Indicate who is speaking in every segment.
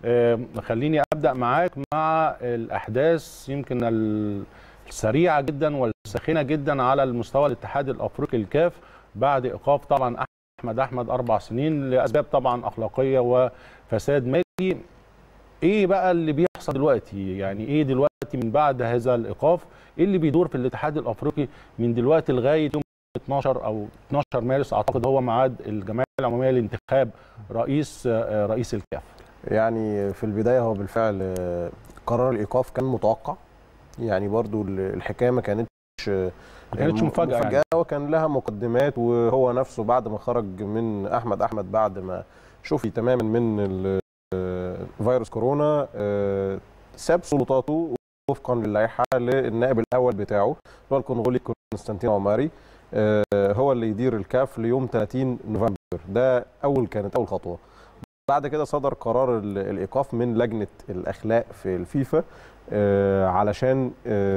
Speaker 1: آه، خليني ابدا معاك مع الاحداث يمكن السريعه جدا والساخنه جدا على المستوى الاتحاد الافريقي الكاف بعد ايقاف طبعا احمد احمد اربع سنين لاسباب طبعا اخلاقيه وفساد مالي ايه بقى اللي بيحصل دلوقتي يعني ايه دلوقتي من بعد هذا الايقاف ايه اللي بيدور في الاتحاد الافريقي من دلوقتي لغايه يوم 12 او 12 مارس اعتقد هو ميعاد الجمعيه العموميه لانتخاب رئيس رئيس الكاف
Speaker 2: يعني في البدايه هو بالفعل قرار الايقاف كان متوقع يعني برضو الحكايه ما كانتش
Speaker 1: ما كانتش مفاجاه,
Speaker 2: مفاجأة يعني. وكان لها مقدمات وهو نفسه بعد ما خرج من احمد احمد بعد ما شفي تماما من فيروس كورونا ساب سلطاته وفقا للائحه للنائب الاول بتاعه اللي هو الكونغولي كونستانتين عماري هو اللي يدير الكاف ليوم 30 نوفمبر ده اول كانت اول خطوه بعد كده صدر قرار الايقاف من لجنه الاخلاق في الفيفا علشان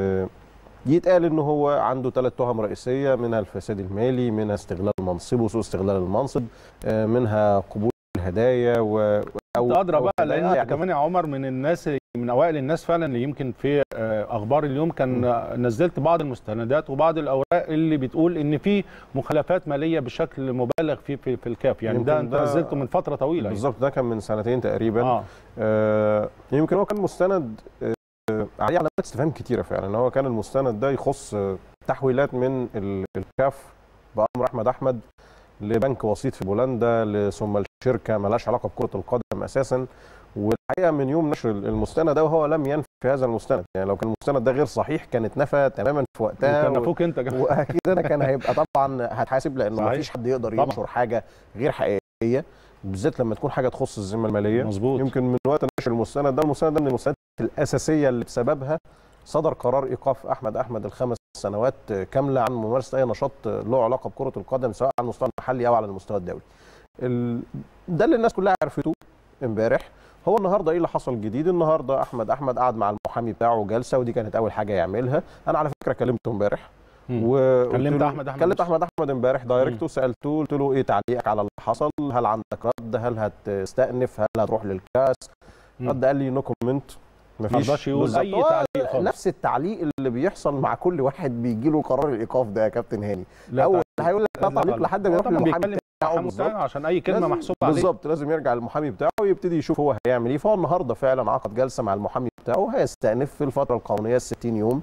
Speaker 2: يتقال ان هو عنده ثلاث تهم رئيسيه منها الفساد المالي منها استغلال منصبه وسوء استغلال المنصب منها قبول الهدايا و
Speaker 1: او ادرى بقى لان يعني كمان يا عمر من الناس من اوائل الناس فعلا اللي يمكن في اخبار اليوم كان م. نزلت بعض المستندات وبعض الاوراق اللي بتقول ان في مخالفات ماليه بشكل مبالغ فيه في, في الكاف يعني ده انت نزلته من فتره طويله
Speaker 2: بالظبط ده كان من سنتين تقريبا آه. آه يمكن هو كان مستند آه عليه علامات استفهام كتيره فعلا هو كان المستند ده يخص تحويلات من الكاف بامر احمد احمد لبنك وسيط في بولندا ثم الشركه مالهاش علاقه بكره القدم اساسا والحقيقه من يوم نشر المستند ده وهو لم ينفي هذا المستند يعني لو كان المستند ده غير صحيح كان اتنفى تماما في وقتها
Speaker 1: كان نفوك انت كمان
Speaker 2: واكيد انا كان هيبقى طبعا هتحاسب لانه ما فيش حد يقدر ينشر حاجه غير حقيقيه بالذات لما تكون حاجه تخص الذمه الماليه
Speaker 1: مظبوط
Speaker 2: يمكن من وقت نشر المستند ده المستند ده من المستندات الاساسيه اللي بسببها صدر قرار ايقاف احمد احمد الخمس سنوات كامله عن ممارسه اي نشاط له علاقه بكره القدم سواء على المستوى المحلي او على المستوى الدولي. ال... ده اللي الناس كلها عرفته امبارح هو النهارده ايه اللي حصل جديد النهارده احمد احمد قعد مع المحامي بتاعه جلسه ودي كانت اول حاجه يعملها انا على فكره كلمته امبارح
Speaker 1: و كلمت احمد احمد
Speaker 2: كلمت احمد احمد امبارح دايركت وسالته قلت له ايه تعليقك على اللي حصل هل عندك رد هل هتستأنف هل هتروح للكاس رد قال لي نو كومنت
Speaker 1: مفيش يقول اي تعليق خالص
Speaker 2: نفس التعليق اللي بيحصل مع كل واحد بيجي له قرار الايقاف ده يا كابتن هاني اول هيقول لك لا تعليق لحد ما يروح للمحامي
Speaker 1: بتاعه عشان اي كلمه محسوبه عليه
Speaker 2: بالظبط لازم يرجع للمحامي بتاعه ويبتدي يشوف هو هيعمل ايه فهو النهارده فعلا عقد جلسه مع المحامي بتاعه هيستأنف في الفتره القانونيه ال 60 يوم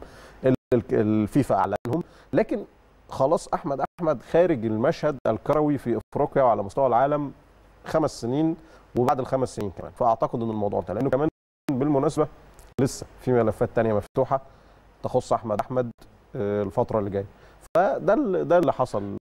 Speaker 2: الفيفا اعلنهم لكن خلاص احمد احمد خارج المشهد الكروي في افريقيا وعلى مستوى العالم خمس سنين وبعد الخمس سنين كمان فاعتقد ان الموضوع انتهى لانه كمان بالمناسبه لسه في ملفات تانية مفتوحه تخص احمد احمد الفتره اللي جايه فده ده اللي حصل